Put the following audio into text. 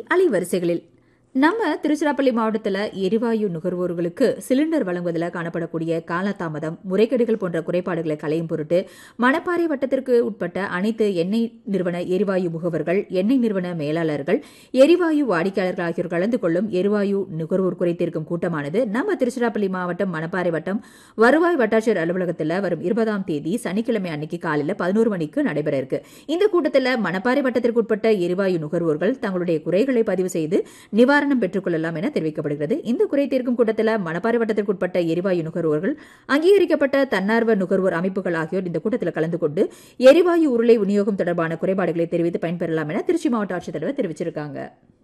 அலைவரிசைகளில் நம்ம திருச்சிராப்பள்ளி மாவட்டத்தில் எரிவாயு நுகர்வோர்களுக்கு சிலிண்டர் வழங்குவதில் காணப்படக்கூடிய காலதாமதம் முறைகேடுகள் போன்ற குறைபாடுகளை களையும் பொருட்டு மணப்பாறை வட்டத்திற்கு உட்பட்ட அனைத்து எண்ணெய் நிறுவன எரிவாயு முகவர்கள் எண்ணெய் நிறுவன மேலாளர்கள் எரிவாயு வாடிக்கையாளர்கள் ஆகியோர் கலந்து கொள்ளும் எரிவாயு நுகர்வோர் குறைத்தீர்க்கும் கூட்டமானது நம்ம திருச்சிராப்பள்ளி மாவட்டம் மணப்பாறை வட்டம் வருவாய் வட்டாட்சியர் அலுவலகத்தில் வரும் இருபதாம் தேதி சனிக்கிழமை அன்னைக்கு காலையில் பதினோரு மணிக்கு நடைபெற இருக்கு இந்த கூட்டத்தில் மணப்பாறை வட்டத்திற்கு உட்பட்ட எரிவாயு நுகர்வோர்கள் தங்களுடைய குறைகளை பதிவு செய்து நிவாரணம் பெற்றுக் கொள்ளலாம் என தெரிவிக்கப்படுகிறது இந்த குறை தீர்க்கும் கூட்டத்தில் மணப்பாறை வட்டத்திற்குட்பட்ட எரிவாயு நுகர்வோர்கள் அங்கீகரிக்கப்பட்ட தன்னார்வ நுகர்வோர் அமைப்புகள் ஆகியோர் இந்த கூட்டத்தில் கலந்து கொண்டு எரிவாயு உருளை விநியோகம் தொடர்பான குறைபாடுகளை தெரிவித்து பயன்பெறலாம் என திருச்சி மாவட்ட ஆட்சித்தலைவர் தெரிவிச்சிருக்காங்க